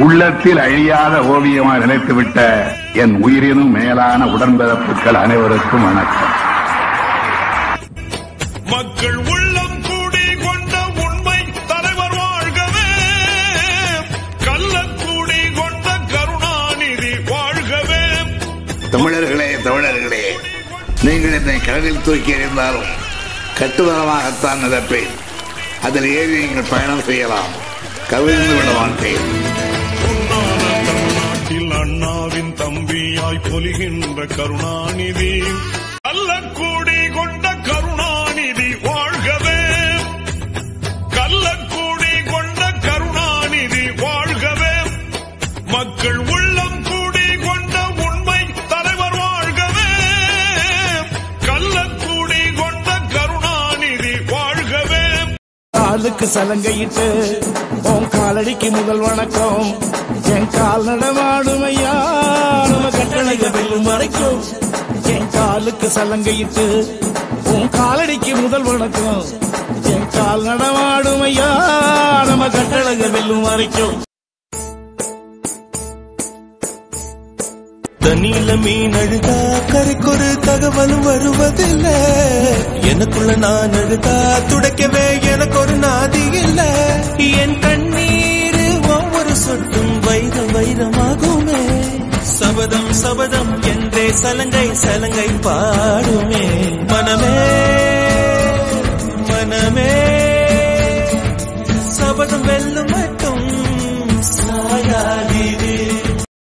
உள்ளத்தில் அழியாத ஓவியமாக நிலைத்துவிட்ட என் உயிரினும் மேலான உடன்பிறப்புகள் அனைவருக்கும் வணக்கம் மக்கள் உள்ளம் கூடி கொண்ட உண்மை தலைவர் வாழ்கவே கள்ளக்கூடி கொண்ட கருணாநிதி வாழ்கவே தமிழர்களே தமிழர்களே நீங்கள் என்னை கடலில் தூக்கி எறிந்தாலும் கட்டுதலமாகத்தான் நினைப்பேன் அதில் ஏறி நீங்கள் பயணம் செய்யலாம் கவிழ்ந்து விட மாட்டேன் உன்னான தமிழ்நாட்டில் அண்ணாவின் தம்பியாய் பொலிகின்ற கருணாநிதி கள்ளக்கூடி கொண்ட கருணாநிதி வாழ்கவே கள்ளக்கூடி கொண்ட கருணாநிதி வாழ்கவே மக்கள் உள்ளம் கூடி கொண்ட உண்மை தலைவர் வாழ்கவே கள்ளக்கூடி கொண்ட கருணாநிதி வாழ்கவே காலுக்கு சலங்கையிட்டு உன் காலடிக்கு முதல் வணக்கம் என் கால் நடமாடும் ஐயா நம்ம கட்டளைக வெல்லும் வரைக்கும் என் காலுக்கு சலங்கையிட்டு உன் காலடிக்கு முதல் வணக்கம் என் கால் நடமாடும் ஐயா நம்ம கட்டளைக வெல்லும் வரைக்கும் தண்ணியில மீன் அழுதா கரைக்கொரு தகவலும் வருவதில்ல எனக்குள்ள நான் அழுதா துடைக்கவே எனக்கு ஒரு நாதி இல்ல என் கண்ணீர் ஒவ்வொரு சொட்டும் வைர வைரமாகுமே சபதம் சபதம் என்றே சலங்கை சலங்கை பாடுமே மனமே மனமே சபதம் வெல்லும் மட்டும் சாயாதீரே